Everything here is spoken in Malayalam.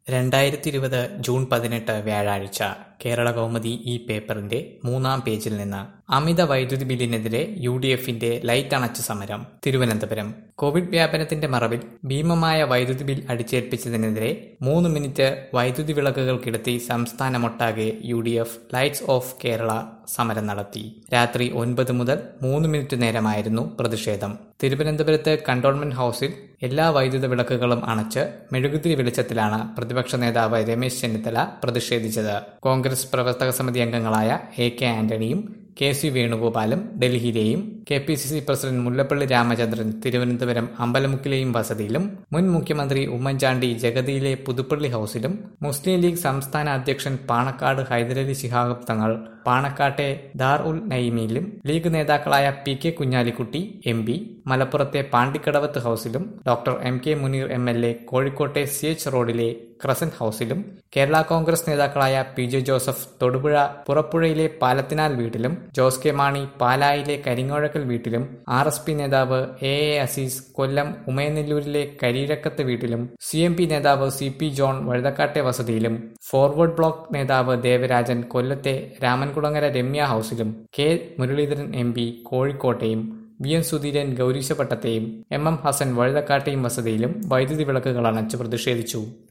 രണ്ടായിരത്തിയിരുപത് ജൂൺ പതിനെട്ട് വ്യാഴാഴ്ച കേരളകൗമുദി ഈ പേപ്പറിന്റെ മൂന്നാം പേജിൽ നിന്ന് അമിത വൈദ്യുതി ബില്ലിനെതിരെ യു ഡി എഫിന്റെ ലൈറ്റ് അണച്ച് സമരം തിരുവനന്തപുരം കോവിഡ് വ്യാപനത്തിന്റെ മറവിൽ ഭീമമായ വൈദ്യുതി ബിൽ അടിച്ചേൽപ്പിച്ചതിനെതിരെ മൂന്ന് മിനിറ്റ് വൈദ്യുതി വിളക്കുകൾ കിടത്തി സംസ്ഥാനമൊട്ടാകെ U D F lights off Kerala സമരം നടത്തി രാത്രി ഒൻപത് മുതൽ മൂന്ന് മിനിറ്റ് നേരമായിരുന്നു പ്രതിഷേധം തിരുവനന്തപുരത്ത് കണ്ടോൺമെന്റ് ഹൌസിൽ എല്ലാ വൈദ്യുത വിളക്കുകളും അണച്ച് മെഴുകുതിരി വെളിച്ചത്തിലാണ് പ്രതിപക്ഷ നേതാവ് രമേശ് ചെന്നിത്തല പ്രതിഷേധിച്ചത് കോൺഗ്രസ് പ്രവർത്തക സമിതി അംഗങ്ങളായ എ കെ ആന്റണിയും കെ സി വേണുഗോപാലും ഡൽഹിയിലെയും K P C C president Mullappally Ramachandran Thiruvananthapuram അമ്പലമുക്കിലെയും വസതിയിലും മുൻ മുഖ്യമന്ത്രി ഉമ്മൻചാണ്ടി ജഗതിയിലെ പുതുപ്പള്ളി ഹൌസിലും മുസ്ലിം ലീഗ് സംസ്ഥാന അധ്യക്ഷൻ പാണക്കാട് ഹൈദരലി ശിഹാബ് തങ്ങൾ പാണക്കാട്ടെ ദാർ ഉൽ നയിമിയിലും ലീഗ് നേതാക്കളായ P K Kunhalikutty M P മലപ്പുറത്തെ പാണ്ടിക്കടവത്ത് ഹൌസിലും doctor M K Muneer M L A കോഴിക്കോട്ടെ സി എച്ച് റോഡിലെ ക്രസന്റ് ഹൌസിലും കേരള കോൺഗ്രസ് നേതാക്കളായ പി ജെ ജോസഫ് തൊടുപുഴ പുറപ്പുഴയിലെ പാലത്തിനാൽ വീട്ടിലും ജോസ് കെ മാണി പാലായിലെ കരിങ്ങോഴക്കൽ വീട്ടിലും ആർ എസ് പി നേതാവ് എ എ അസീസ് കൊല്ലം ഉമയനെല്ലൂരിലെ കരിയിഴക്കത്ത് വീട്ടിലും സി എം പി നേതാവ് സി പി ജോൺ വഴുതക്കാട്ടെ വസതിയിലും ഫോർവേഡ് ബ്ലോക്ക് നേതാവ് ദേവരാജൻ കൊല്ലത്തെ രാമൻകുളങ്ങര രമ്യ ഹൌസിലും കെ മുരളീധരൻ എം പി കോഴിക്കോട്ടെയും വി എൻ സുധീരൻ ഗൗരീശപട്ടത്തെയും എം എം ഹസൻ വഴുതക്കാട്ടെയും വസതിയിലും വൈദ്യുതി വിളക്കുകൾ അണച്ച് പ്രതിഷേധിച്ചു